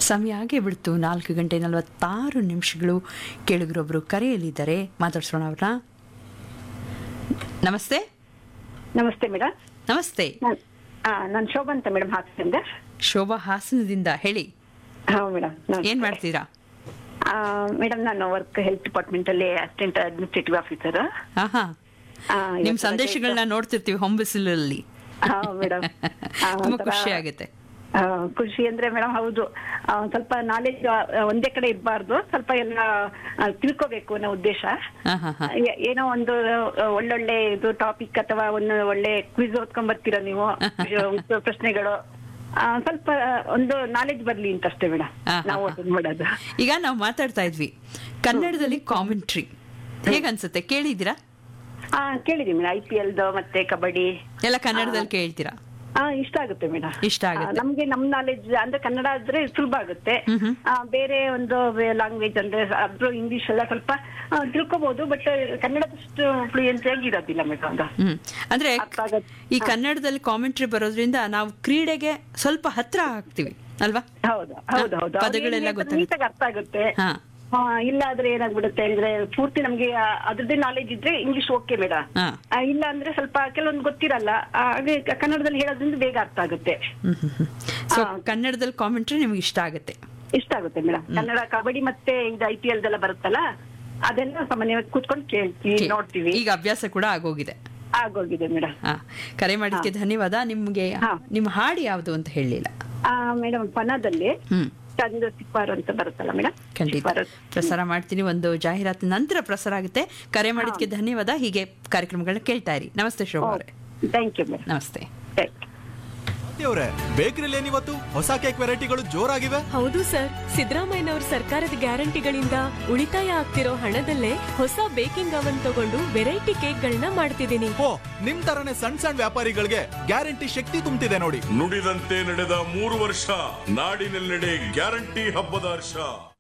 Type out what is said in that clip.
ಸಮಯ ಆಗೇ ಬಿಡ್ತು ನಾಲ್ಕು ಗಂಟೆ ನಲವತ್ತಾರು ನಿಮಿಷಗಳು ಕೇಳಿಗ್ರೊಬ್ರು ಕರೆಯಲಿದ್ದಾರೆ ಮಾತಾಡ್ಸೋಣ ಅವ್ರನ್ನ ನಮಸ್ತೆ ನಮಸ್ತೆ ಮೇಡಮ್ ನಮಸ್ತೆ ನಾನು ಶೋಭಾ ಅಂತ ಮೇಡಮ್ ಹಾಕ್ಸಿಂದ ಶೋಭಾ ಹಾಸನದಿಂದ ಹೇಳಿ ಹಾ ಮೇಡಮ್ ಏನ್ ಮಾಡ್ತೀರಾ ಮೇಡಮ್ ನಾನು ವರ್ಕ್ ಹೆಲ್ತ್ ಡಿಪಾರ್ಟ್ಮೆಂಟ್ ಅಲ್ಲಿ ಅಸಿಸ್ಟೆಂಟ್ ಅಡ್ಮಿನಿಸ್ಟ್ರೇಟಿವ್ ಆಫೀಸರ್ ಹಾ ಹಾ ನಿಮ್ ಸಂದೇಶಗಳನ್ನ ನೋಡ್ತಿರ್ತೀವಿ ಹೊಂಬಿಸಿಲಲ್ಲಿ ಹಾ ಮೇಡಮ್ ತುಂಬಾ ಖುಷಿ ಆಗುತ್ತೆ ಖುಷಿ ಅಂದ್ರೆ ಮೇಡಮ್ ಹೌದು ಆ, ಒಂದ್ ಸ್ವಲ್ಪ ನಾಲೆಜ್ ಒಂದೇ ಕಡೆ ಇರಬಾರ್ದು ಸ್ವಲ್ಪ ಎಲ್ಲ ಆ, ತಿಳ್ಕೋಬೇಕು ಅನ್ನೋ ಉದ್ದೇಶ ಹಾ ಹಾ ಹಾ ಏ- ಏನೋ ಒಂದು ಆ, ಒಳ್ಳೊಳ್ಳೆ ಇದು ಟಾಪಿಕ್ ಅಥವಾ ಒಂದು ಒಳ್ಳೆ ಕ್ವಿಜ್ ಓದ್ಕೊಂಡ್ ಬರ್ತೀರಾ ನೀವು ಉತ್ತರ ಪ್ರಶ್ನೆಗಳು ಆ, ಸ್ವಲ್ಪ ಒಂದು ನಾಲೆಜ್ ಬರ್ಲಿ ಅಂತ ಅಷ್ಟೇ ಮೇಡಮ್ ಹಾ, ಹಾ, ನಾವು ಹಾ. ಓದೋದ್ ಮಾಡೋದು ಈಗ ನಾವು ಮಾತಾಡ್ತಾ ಇದ್ವಿ ಕನ್ನಡದಲ್ಲಿ ಕಾಮೆಂಟ್ರಿ ಹೇಗನ್ಸುತ್ತೆ ಕೇಳಿದ್ದೀರಾ ಹಾ ಕೇಳಿದೀನಿ ಮೇಡಮ್ ಐ ಪಿ ಎಲ್ದು ಮತ್ತೆ ಕಬಡ್ಡಿ ಎಲ್ಲ ಕನ್ನಡದಲ್ಲಿ ಕೇಳ್ತೀರಾ ಹಾ ಇಷ್ಟ ಆಗುತ್ತೆ ಮೇಡಮ್ ಇಷ್ಟ ಆಗುತ್ತೆ. ನಮ್ಗೆ ನಮ್ ನಾಲೆಜ್ ಅಂದ್ರೆ ಕನ್ನಡ ಆದ್ರೆ ಸುಲಭ ಆಗುತ್ತೆ ಹ್ಮ್ ಹ್ಮ್. ಆ, ಬೇರೆ ಒಂದು ಲ್ಯಾಂಗ್ವೇಜ್ ಅಂದ್ರೆ ಅದ್ರ ಇಂಗ್ಲಿಷ್ ಎಲ್ಲ ಸ್ವಲ್ಪ ಆ, ತಿಳ್ಕೊಬಹುದು ಬಟ್ ಕನ್ನಡದಷ್ಟು ಫ್ಲೂಯೆನ್ಸಿ ಆಗಿ ಇರೋದಿಲ್ಲ ಮೇಡಮ್ ಅದು ಹ್ಮ್ ಅಂದ್ರೆ ಅರ್ಥ ಆಗತ್ತೆ. ಈ ಕನ್ನಡದಲ್ಲಿ ಕಾಮೆಂಟ್ರಿ ಬರೋದ್ರಿಂದ ನಾವು ಕ್ರೀಡೆಗೆ ಸ್ವಲ್ಪ ಹತ್ರ ಆಗ್ತೀವಿ ಅಲ್ವಾ ಹೌದು ಹೌದು ಹೌದು ಪದಗಳೆಲ್ಲ ಗೊತ್ತಾಗುತ್ತೆ. ನೀಟಾಗಿ ಅರ್ಥ ಆಗುತ್ತೆ ಹಾ ಆ, ಇಲ್ಲ ಆದ್ರೆ ಏನಾಗ್ಬಿಡುತ್ತೆ ಅಂದ್ರೆ ಪೂರ್ತಿ ನಮ್ಗೆ ಆ, ಅದ್ರದ್ದೇ ನಾಲೆಜ್ ಇದ್ರೆ ಇಂಗ್ಲಿಷ್ ಓಕೆ ಮೇಡಮ್ ಹಾ ಇಲ್ಲ ಅಂದ್ರೆ ಸ್ವಲ್ಪ ಕೆಲವೊಂದು ಗೊತ್ತಿರಲ್ಲ ಆ, ಹಾಗೆ ಕನ್ನಡದಲ್ಲಿ ಹೇಳೋದ್ರಿಂದ ಬೇಗ ಅರ್ಥ ಆಗುತ್ತೆ ಸೊ ಹಾ. ಕನ್ನಡದಲ್ಲಿ ಕಾಮೆಂಟ್ರಿ ನಿಮ್ಗೆ ಇಷ್ಟ ಆಗುತ್ತೆ ಇಷ್ಟ ಆಗುತ್ತೆ ಮೇಡಮ್ ಕನ್ನಡ ಕಬಡ್ಡಿ ಮತ್ತೆ ಇದು ಐ ಪಿ ಎಲ್ ದೆಲ್ಲ ಬರುತ್ತಲ್ಲ ಅದೆಲ್ಲ ಸಾಮಾನ್ಯವಾಗಿ ಕೂತ್ಕೊಂಡು ಕೇಳ್ತೀವಿ ನೋಡ್ತೀವಿ ಈಗ ಅಭ್ಯಾಸ ಕೂಡ ಆಗೋಗಿದೆ ಆಗೋಗಿದೆ ಮೇಡಮ್ ಹಾ ಕರೆ ಮಾಡಿದ್ಕೆ ಧನ್ಯವಾದ ನಿಮ್ಗೆ ಹಾ. ನಿಮ್ಮ ಹಾಡು ಯಾವುದು ಅಂತ ಹೇಳಲಿಲ್ಲ ಮೇಡಮ್ ಪನದಲ್ಲಿ ಹ್ಮ್ ಚಂದ ಸಿಪ್ಪಾರು ಅಂತ ಬರುತ್ತಲ್ಲ ಮೇಡಮ್ ಖಂಡಿತ ಪ್ರಸಾರ ಮಾಡ್ತೀನಿ ಒಂದು ಜಾಹೀರಾತು ನಂತರ ಪ್ರಸಾರ ಆಗುತ್ತೆ ಕರೆ ಮಾಡಿದ್ಕೆ ಧನ್ಯವಾದ ಹೀಗೆ ಕಾರ್ಯಕ್ರಮಗಳನ್ನ ಕೇಳ್ತಾ ಇರಿ ನಮಸ್ತೆ ಶೋಭಾ ಅವರೇ ಥ್ಯಾಂಕ್ ಯು ಮೇಡಮ್ ನಮಸ್ತೆ ಥ್ಯಾಂಕ್ ಯು ಅವರೇ ಬೇಕರಿಲಿ ಏನಿವತ್ತು ಹೊಸ ಕೇಕ್ ವೆರೈಟಿಗಳು ಜೋರಾಗಿವೆ ಹೌದು ಸರ್ ಸಿದ್ದರಾಮಯ್ಯನವರ ಸರ್ಕಾರದ ಗ್ಯಾರಂಟಿಗಳಿಂದ ಉಳಿತಾಯ ಆಗ್ತಿರೋ ಹಣದಲ್ಲೇ ಹೊಸ ಬೇಕಿಂಗ್ ಅವನ್ ತಗೊಂಡು ವೆರೈಟಿ ಕೇಕ್ಗಳನ್ನ ಮಾಡ್ತಿದ್ದೀನಿ ಓ ನಿಮ್ ತರನೇ ಸಣ್ಣ ಸಣ್ಣ ವ್ಯಾಪಾರಿಗಳಿಗೆ ಗ್ಯಾರಂಟಿ ಶಕ್ತಿ ತುಂಬ್ತಿದೆ ನೋಡಿ ನುಡಿದಂತೆ ನಡೆದ ಮೂರು ವರ್ಷ ನಾಡಿನೆಲ್ಲೆಡೆ ಗ್ಯಾರಂಟಿ ಹಬ್ಬದ ಹರ್ಷ